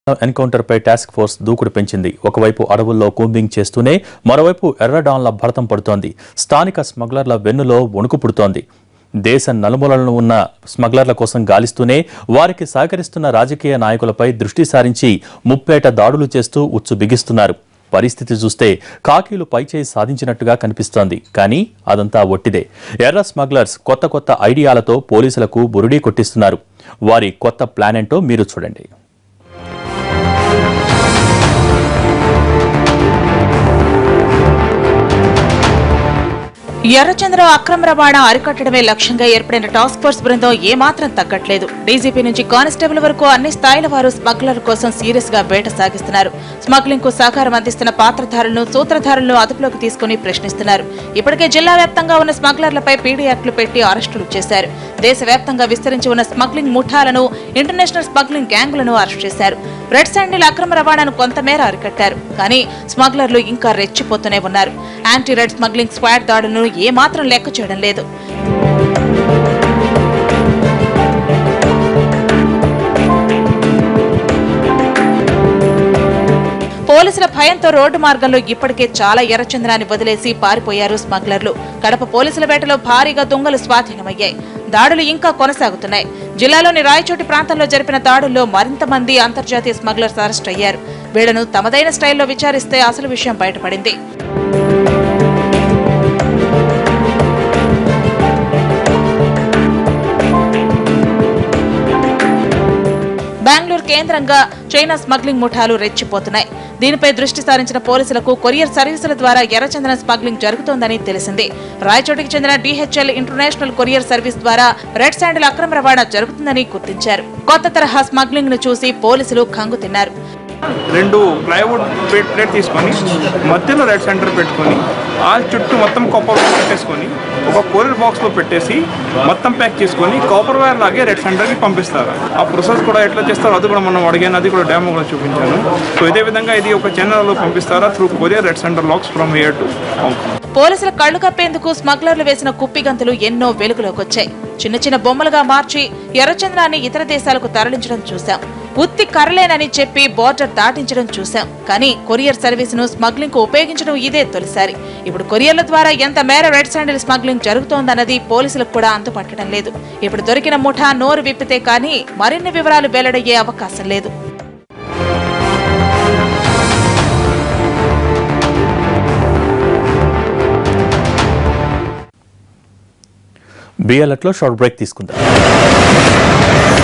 ఎన్కౌంటర్పై task force దూకుడు పెంచింది ఒకవైపు అడవుల్లో కూంబింగ్ చేస్తూనే మరోవైపు ఎర్రడాన్ల భరతం పడుతోంది స్థానిక స్మగ్లర్ల వెన్నులో వణుకు పుడుతోంది దేశ నలుమూలలను ఉన్న స్మగ్లర్ల కోసం గాలిస్తూనే వారికి సహకరిస్తున్న రాజకీయ నాయకులపై దృష్టి సారించి ముప్పేట దాడులు చేస్తూ ఉచ్చు బిగిస్తున్నారు పరిస్థితి చూస్తే కాకీలు పైచేయి సాధించినట్టుగా కనిపిస్తోంది కానీ అదంతా ఒట్టిదే ఎర్ర స్మగ్లర్స్ కొత్త కొత్త ఐడియాలతో పోలీసులకు బురుడీ కొట్టిస్తున్నారు వారి కొత్త ప్లాన్ ఏంటో మీరు చూడండి ఎర్రచంద్రం అక్రమ రవాణా అరికట్టడమే లక్ష్యంగా ఏర్పడిన టాస్క్ ఫోర్స్ బృందం ఏమాత్రం తగ్గట్లేదు డీజీపీ నుంచి కానిస్టేబుల్ వరకు అన్ని స్థాయిల వారు స్మగ్లర్ కోసం సీరియస్ గా వేట సాగిస్తున్నారు స్మగ్లింగ్ కు సహకారం అందిస్తున్న పాత్రధారులను సూత్రధారులను అదుపులోకి తీసుకుని ప్రశ్నిస్తున్నారు ఇప్పటికే జిల్లా వ్యాప్తంగా ఉన్న స్మగ్లర్లపై పీడీ యాక్టులు పెట్టి అరెస్టులు చేశారు దేశవ్యాప్తంగా విస్తరించి ఉన్న స్మగ్లింగ్ ముఠాలను ఇంటర్నేషనల్ స్మగ్లింగ్ గ్యాంగులను అరెస్ట్ చేశారు రెడ్ శాండిల్ అక్రమ రవాణాను కొంతమేర అరికట్టారు కానీ స్మగ్లర్లు ఇంకా రెచ్చిపోతూనే ఉన్నారు యాంటీ రెడ్ స్మగ్లింగ్ స్క్వాడ్ దాడులను ఏమాత్రం లెక్క చేయడం లేదు పోలీసుల భయంతో రోడ్డు మార్గంలో ఇప్పటికే చాలా ఎర్రచందనాన్ని వదిలేసి పారిపోయారు స్మగ్లర్లు కడప పోలీసుల వేటలో భారీగా దొంగలు స్వాధీనమయ్యాయి దాడులు ఇంకా కొనసాగుతున్నాయి జిల్లాలోని రాయచోటి ప్రాంతంలో జరిపిన దాడుల్లో మరింత మంది అంతర్జాతీయ స్మగ్లర్స్ అరెస్ట్ అయ్యారు వీళ్లను తమదైన స్టైల్లో విచారిస్తే అసలు విషయం బయటపడింది బెంగళూరు కేంద్రంగా చైనా స్మగ్లింగ్ ముఠాలు రెచ్చిపోతున్నాయి దీనిపై దృష్టి సారించిన పోలీసులకు కొరియర్ సర్వీసుల ద్వారా ఎర్రచందనం స్మగ్లింగ్ జరుగుతోందని తెలిసింది రాయచోటికి చెందిన డిహెచ్ఎల్ ఇంటర్నేషనల్ కొరియర్ సర్వీస్ ద్వారా రెడ్ శాండిల్ అక్రమ రవాణా జరుగుతుందని గుర్తించారు కొత్త తరహా స్మగ్లింగ్ ను చూసి పోలీసులు కంగు తిన్నారు రెండు ప్లైవుడ్ ప్లేట్ ప్లేట్ తీసుకొని మధ్యలో రెడ్ సెంటర్ పెట్టుకొని ఆ చుట్టూ మొత్తం కాపర్ వైర్ పెట్టేసుకొని ఒక కొరియర్ బాక్స్లో పెట్టేసి మొత్తం ప్యాక్ చేసుకొని కాపర్ వైర్ లాగే రెడ్ సెంటర్కి పంపిస్తారు ఆ ప్రాసెస్ కూడా ఎట్లా చేస్తారో అది కూడా మనం అడిగాను అది కూడా డెమో కూడా చూపించాను సో ఇదే విధంగా ఇది ఒక ఛానల్లో పంపిస్తారా through courier red sanders logs from here to Hong Kong పోలీసుల కళ్లు కప్పేందుకు స్మగ్లర్లు వేసిన కుప్పిగంతులు ఎన్నో వెలుగులోకి వచ్చాయి చిన్న చిన్న బొమ్మలుగా మార్చి ఎర్రచంద్రాన్ని ఇతర దేశాలకు తరలించడం చూశాం ఉత్తి కర్రలేనని చెప్పి బోర్డర్ దాటించడం చూశాం కానీ కొరియర్ సర్వీస్ ను స్మగ్లింగ్ కు ఉపయోగించడం ఇదే తొలిసారి ఇప్పుడు కొరియర్ల ద్వారా ఎంత మేర రెడ్ శాండిల్ స్మగ్లింగ్ జరుగుతోందన్నది పోలీసులకు కూడా అంతుపట్టడం లేదు ఇప్పుడు దొరికిన ముఠా నోరు విప్పితే కానీ మరిన్ని వివరాలు వెల్లడయ్యే అవకాశం లేదు బిఎల్ఎట్లో షార్ట్ బ్రేక్ తీసుకుందాం